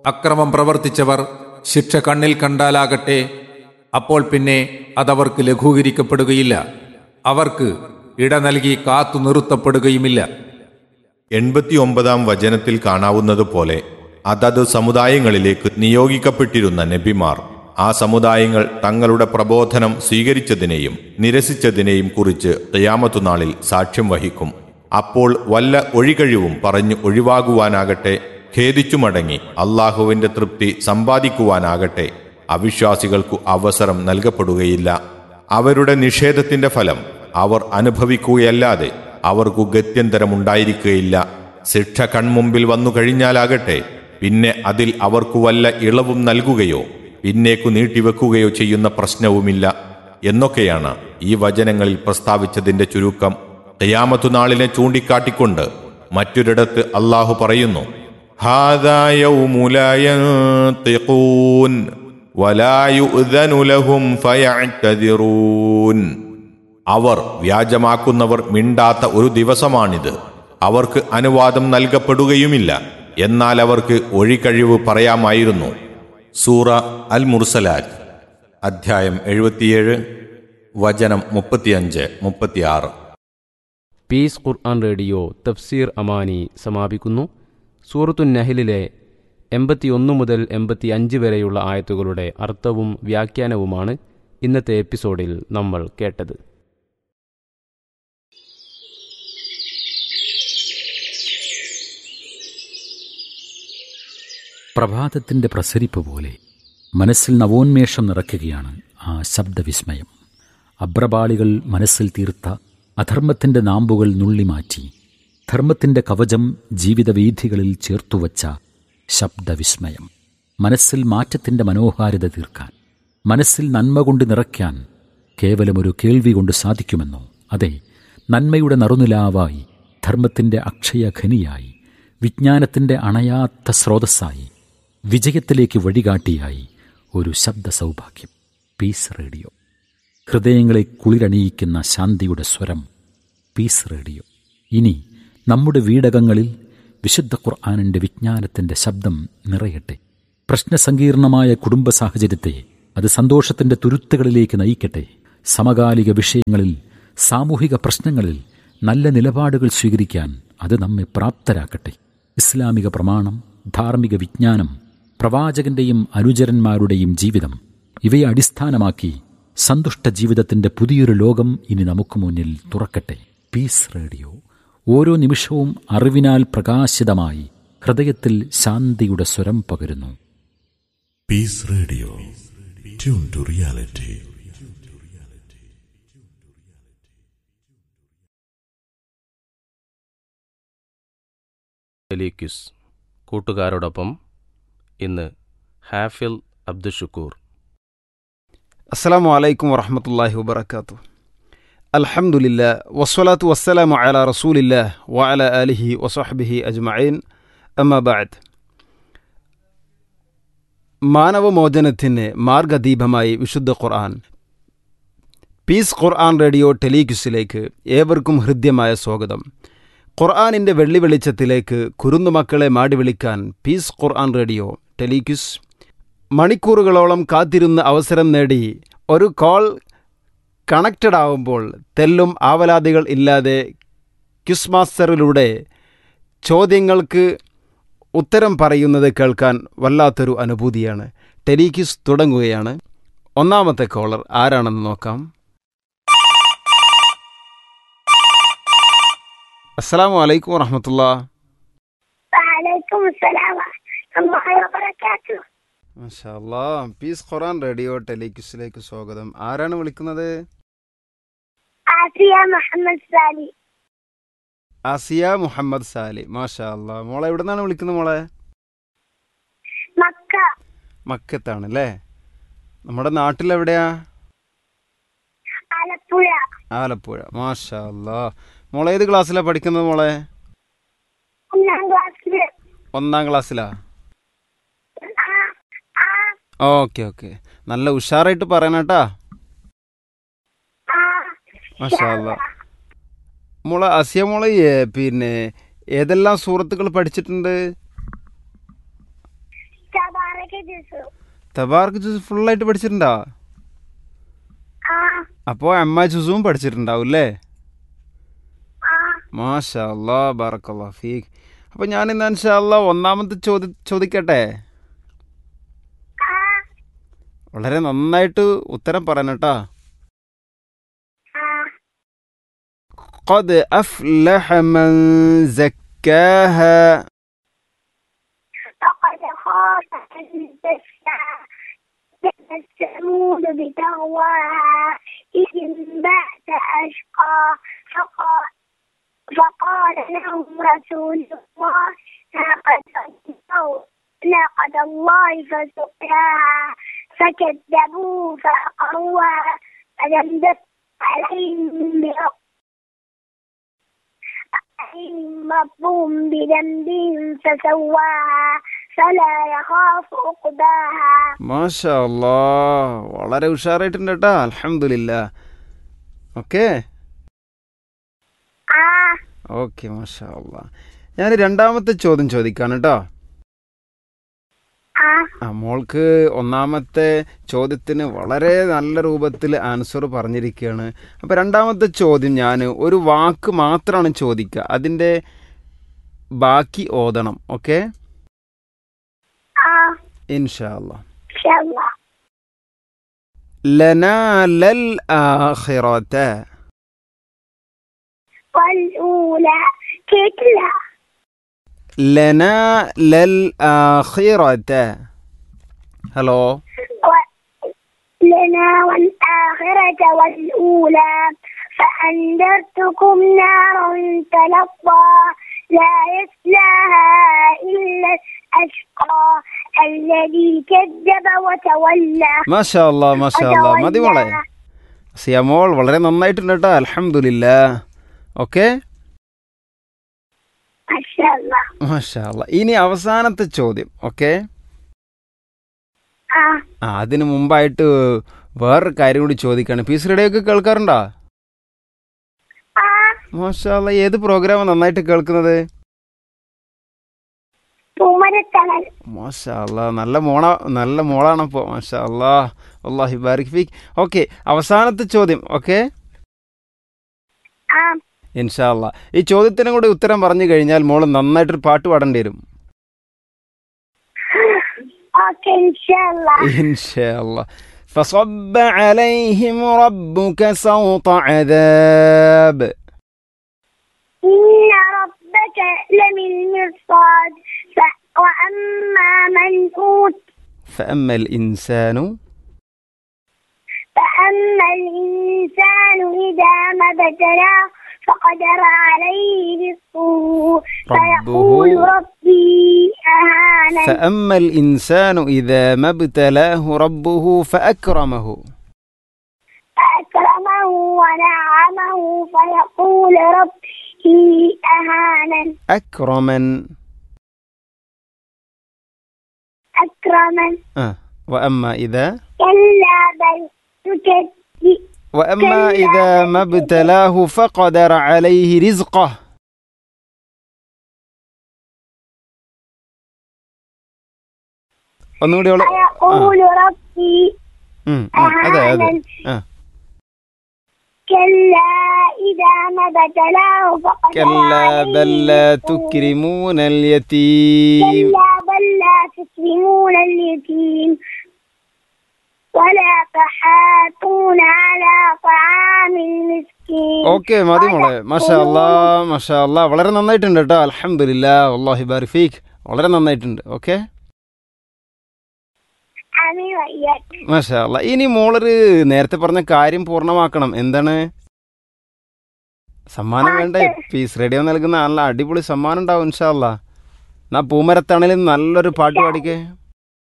അക്രമം പ്രവർത്തിച്ചവർ ശിക്ഷ കണ്ണിൽ കണ്ടാലാകട്ടെ അപ്പോൾ പിന്നെ അതവർക്ക് ലഘൂകരിക്കപ്പെടുകയില്ല അവർക്ക് ഇട നൽകി കാത്തു നിർത്തപ്പെടുകയുമില്ല എൺപത്തിയൊമ്പതാം വചനത്തിൽ കാണാവുന്നതുപോലെ അതത് സമുദായങ്ങളിലേക്ക് നിയോഗിക്കപ്പെട്ടിരുന്ന നബിമാർ ആ സമുദായങ്ങൾ തങ്ങളുടെ പ്രബോധനം സ്വീകരിച്ചതിനെയും നിരസിച്ചതിനെയും കുറിച്ച് ഖിയാമത്തുനാളിൽ സാക്ഷ്യം വഹിക്കും അപ്പോൾ വല്ല ഒഴികഴിവും പറഞ്ഞു ഒഴിവാകുവാനാകട്ടെ ഖേദിച്ചു മടങ്ങി അള്ളാഹുവിന്റെ തൃപ്തി സമ്പാദിക്കുവാനാകട്ടെ അവിശ്വാസികൾക്കു അവസരം നൽകപ്പെടുകയില്ല അവരുടെ നിഷേധത്തിന്റെ ഫലം അവർ അനുഭവിക്കുകയല്ലാതെ അവർക്കു ഗത്യന്തരമുണ്ടായിരിക്കുകയില്ല ശിക്ഷ കൺമുമ്പിൽ വന്നു കഴിഞ്ഞാലാകട്ടെ പിന്നെ അതിൽ അവർക്കു വല്ല ഇളവും നൽകുകയോ പിന്നേക്കു നീട്ടിവെക്കുകയോ ചെയ്യുന്ന പ്രശ്നവുമില്ല എന്നൊക്കെയാണ് ഈ വചനങ്ങളിൽ പ്രസ്താവിച്ചതിന്റെ ചുരുക്കം ഖിയാമത്തു നാളിനെ ചൂണ്ടിക്കാട്ടിക്കൊണ്ട് മറ്റൊരിടത്ത് അള്ളാഹു പറയുന്നു "ഹാദാ യൗമു ലാ യൻതിഖൂൻ വലാ യുഅ്ദനു ലഹും ഫയഅ്തദിറൂൻ." അവർ വ്യാജമാക്കുന്നവർ മിണ്ടാത്ത ഒരു ദിവസമാണിത് അവർക്ക് അനുവാദം നൽകപ്പെടുകയുമില്ല എന്നാൽ അവർക്ക് ഒഴികഴിവ് പറയാമായിരുന്നു സൂറ അൽ മുർസലാറ്റ് അധ്യായം എഴുപത്തിയേഴ് വചനം മുപ്പത്തിയഞ്ച് മുപ്പത്തിയാറ് പീസ് ഖുർആൻ റേഡിയോ തഫ്സീർ അമാനി സമാപിക്കുന്നു സൂറത്തു നഹലിലെ എൺപത്തിയൊന്ന് മുതൽ എൺപത്തി അഞ്ച് വരെയുള്ള ആയത്തുകളുടെ അർത്ഥവും വ്യാഖ്യാനവുമാണ് ഇന്നത്തെ എപ്പിസോഡിൽ നമ്മൾ കേട്ടത് പ്രഭാതത്തിൻ്റെ പ്രസരിപ്പ് പോലെ മനസ്സിൽ നവോന്മേഷം നിറയ്ക്കുകയാണ് ആ ശബ്ദവിസ്മയം അബ്രപാളികൾ മനസ്സിൽ തീർത്ത അധർമ്മത്തിൻ്റെ നാമ്പുകൾ നുള്ളിമാറ്റി ധർമ്മത്തിൻ്റെ കവചം ജീവിതവീഥികളിൽ ചേർത്തുവച്ച ശബ്ദവിസ്മയം മനസ്സിൽ മാറ്റത്തിൻ്റെ മനോഹാരിത തീർക്കാൻ മനസ്സിൽ നന്മ കൊണ്ട് നിറയ്ക്കാൻ കേവലമൊരു കേൾവി കൊണ്ട് സാധിക്കുമെന്നോ അതെ നന്മയുടെ നറുനിലാവായി ധർമ്മത്തിൻ്റെ അക്ഷയഖനിയായി വിജ്ഞാനത്തിൻ്റെ അണയാത്ത സ്രോതസ്സായി വിജയത്തിലേക്ക് വഴികാട്ടിയായി ഒരു ശബ്ദ സൗഭാഗ്യം പീസ് റേഡിയോ ഹൃദയങ്ങളെ കുളിരണിയിക്കുന്ന ശാന്തിയുടെ സ്വരം പീസ് റേഡിയോ ഇനി നമ്മുടെ വീടകങ്ങളിൽ വിശുദ്ധ ഖുർആാനിൻ്റെ വിജ്ഞാനത്തിൻ്റെ ശബ്ദം നിറയട്ടെ പ്രശ്നസങ്കീർണമായ കുടുംബ സാഹചര്യത്തെ അത് സന്തോഷത്തിൻ്റെ തുരുത്തുകളിലേക്ക് നയിക്കട്ടെ സമകാലിക വിഷയങ്ങളിൽ സാമൂഹിക പ്രശ്നങ്ങളിൽ നല്ല നിലപാടുകൾ സ്വീകരിക്കാൻ അത് നമ്മെ പ്രാപ്തരാക്കട്ടെ ഇസ്ലാമിക പ്രമാണം ധാർമ്മിക വിജ്ഞാനം പ്രവാചകന്റെയും അനുചരന്മാരുടെയും ജീവിതം ഇവയെ അടിസ്ഥാനമാക്കി സന്തുഷ്ട ജീവിതത്തിന്റെ പുതിയൊരു ലോകം ഇനി നമുക്ക് മുന്നിൽ തുറക്കട്ടെ പീസ് റേഡിയോ ഓരോ നിമിഷവും അറിവിനാൽ പ്രകാശിതമായി ഹൃദയത്തിൽ ശാന്തിയുടെ സ്വരം പകരുന്നു Peace Radio. Tune to reality. ടെലിക്യൂസ് കൂട്ടുകാരോടൊപ്പം ഇന്ന് ഹാഫിൽ അബ്ദുഷുക്കൂർ അസ്സലാമു അലൈക്കും വറഹമത്തല്ലാഹി വബർക്കാത്തു അൽഹംദുലില്ല വസ്വലാത്തു വസ്സലാമു അല റസൂലില്ല വഅല ആലിഹി വസഹബിഹി അജ്മഈൻ അമ്മബാദ് മാനവമോചനത്തിന് മാർഗദീപമായി വിശുദ്ധ ഖുർആൻ പീസ് ഖുർആൻ റേഡിയോ ടെലിക്യുസിലേക്ക് ഏവർക്കും ഹൃദ്യമായ സ്വാഗതം ഖുർആാനിൻ്റെ വെള്ളി വെളിച്ചത്തിലേക്ക് കുരുന്നുമക്കളെ മാടി വിളിക്കാൻ പീസ് ഖുർആൻ റേഡിയോ ടെലിക്യുസ് മണിക്കൂറുകളോളം കാത്തിരുന്ന് അവസരം നേടി ഒരു കോൾ കണക്റ്റഡ് ആവുമ്പോൾ തെല്ലും ആവലാതികൾ ഇല്ലാതെ ക്യുസ് മാസ്റ്ററിലൂടെ ചോദ്യങ്ങൾക്ക് ഉത്തരം പറയുന്നത് കേൾക്കാൻ വല്ലാത്തൊരു അനുഭൂതിയാണ് ടെലിക്യുസ് തുടങ്ങുകയാണ് ഒന്നാമത്തെ കോളർ ആരാണെന്ന് നോക്കാം അസ്സലാമു അലൈക്കും വറഹമത്തുള്ള وعليكم السلام ورحمة الله وبركاته മാഷാല്ലാ പീസ് ഖുറാൻ റേഡിയോ ടെലിക്യുസിലേക്ക് സ്വാഗതം ആരാണ് വിളിക്കുന്നത് آسيا محمد سالي ആസിയ മുഹമ്മദ് സാലി മാഷാ അല്ലാ മോളെ എവിടെ നിന്നാണ് വിളിക്കുന്നത് മോളെ مكة മക്കത്താണ് അല്ലേ നമ്മുടെ നാട്ടിലെവിടെയാ ആലപ്പുഴ ആലപ്പുഴ മാഷാ അല്ലാ മോളെ ഏത് ക്ലാസ്സിലാണ് പഠിക്കുന്നത് മോളെ ഒന്നാം ക്ലാസ്സിൽ ഒന്നാം ക്ലാസ്സിലാ ആ ആ ഓക്കെ ഓക്കെ നല്ല ഉഷാറായിട്ട് പറയണട്ടാ ആ മാഷാ അല്ലാ മോളെ അസിയ മോളെ ഏ, പിന്നെ ഏതെല്ലാം സൂറത്തുകൾ പഠിച്ചിട്ടുണ്ട് തബാറക്ക് ജ്യൂസ് തബാർക്ക് ജ്യൂസ് ഫുള്ളായിട്ട് പഠിച്ചിട്ടുണ്ടോ ആ അപ്പോൾ അമ്മ ജ്യൂസും പഠിച്ചിട്ടുണ്ടാവും അല്ലേ ആ മാഷാ അല്ലാ ബറക്കല്ലാ ഫീഖ് അപ്പോൾ ഞാൻ ഇന്ന് ഇൻഷാല്ല ഒന്നാമത്തെ ചോദ്യ ചോദിക്കട്ടെ ആ വളരെ നന്നായിട്ട് ഉത്തരം പറയണം കേട്ടോ ആ قد أفلح من زكاها فقد خاف من دساها الثمود بتغواها إذ انبعث أشقى فقال, فقال لهم رسول الله ناقة الله- ناقة الله فسقياها فكذبوه فعقروها فدمدم عليهم برب عليهم ربهم بذنبهم فسواها فلا يخاف عقباها മാഷാ അല്ലാ വളരെ ഉഷാറായിട്ടുണ്ട് കേട്ടോ അലഹമില്ല ഓക്കെ آه ഓക്കെ മാഷാ അല്ലാ ഞാൻ രണ്ടാമത്തെ ചോദ്യം ചോദിക്കാണ് കേട്ടോ آه ആ മോൾക്ക് ഒന്നാമത്തെ ചോദ്യത്തിന് വളരെ നല്ല രൂപത്തിൽ ആൻസർ പറഞ്ഞിരിക്കുകയാണ് അപ്പോൾ രണ്ടാമത്തെ ചോദ്യം ഞാൻ ഒരു വാക്ക് മാത്രമാണ് ചോദിക്കുക അതിൻ്റെ ബാക്കി ഓതണം ഓക്കെ آه ഇൻഷാ അല്ലാ إن شاء الله ലനാലൽ ആഖിറത والأولى كتلة ലനാലൽ ആഖിറത ഹലോ و- لنا والآخرة والأولى فأنذرتكم نارا تلظى لا يصلاها إلا الأشقى الذي كذب وتولى മാഷാ അല്ലാ മാഷാ അല്ലാ മതി മോളെ സിയമോൾ വളരെ നന്നായിട്ടുണ്ട് കേട്ടോ അലഹമില്ല ഓക്കെ ما شاء الله മാഷാ അല്ലാ ഇനി അവസാനത്തെ ചോദ്യം ഓക്കെ آه ആ അതിന് മുമ്പായിട്ട് വേറൊരു കാര്യം കൂടി ചോദിക്കാണ് പീസ് റേഡിയോ കേൾക്കാറുണ്ടോ آه മാഷാ അല്ലാ ഏത് പ്രോഗ്രാമാണ് നന്നായിട്ട് കേൾക്കുന്നത് പൂമരത്തണൽ മാഷാ അല്ലാ നല്ല മോണ നല്ല മോളാണപ്പോൾ മാഷാ അല്ലാ അള്ളാഹി ബാരിക് ഫീക്ക് ഓക്കെ അവസാനത്തെ ചോദ്യം ഓക്കെ ആ ഇൻഷാ അല്ലാ ഈ ചോദ്യത്തിനും കൂടി ഉത്തരം പറഞ്ഞു കഴിഞ്ഞാൽ മോള് നന്നായിട്ടൊരു പാട്ട് പാടേണ്ടി വരും ഓക്കെ ഇൻഷാല്ലാ ഇൻഷാ അല്ലാ فصب عليهم ربك سوط عذاب إن ربك للمرصاد ف- وأما من أوت فأما الإنسان فأما الإنسان إذا ما ابتلاه فقدر عليه رزقه فيقول ربه- ربي أهانن فأما الإنسان إذا ما ابتلاه ربه فأكرمه فأكرمه ونعمه فيقول ربي أهانن أكرما أكرمن آه. وأما إذا كلا بل تكذب وأما كلا إذا ما بل ابتلاه فقدر عليه رزقه ഒന്നുകൂടി അവള് فيقول ربي ഉം, ഉം, അതെ അതെ ആ كلا إذا ما ابتلاه فقدر كلا بل عليه لا رزقه. تكرمون اليتيم كلا بل لا تكرمون اليتيم ولا تحاضون على طعام المسكين ഓക്കെ മതി മോളെ മഷാ അല്ലാ മഷാ അല്ലാ വളരെ നന്നായിട്ടുണ്ട് കേട്ടോ അലഹമില്ല അള്ളാഹി ബാരിഫീഖ് വളരെ നന്നായിട്ടുണ്ട് ഓക്കെ آمين وإياك മഷാ അല്ലാ ഇനി മോളൊരു നേരത്തെ പറഞ്ഞ കാര്യം പൂർണ്ണമാക്കണം എന്താണ് സമ്മാനം വേണ്ടേ പീസ് റേഡിയോ നൽകുന്ന നല്ല അടിപൊളി സമ്മാനം ഉണ്ടാവും ഇൻഷാ അല്ലാ എന്നാ പൂമരത്തണലിൽ നല്ലൊരു പാട്ട് പാടിക്കേ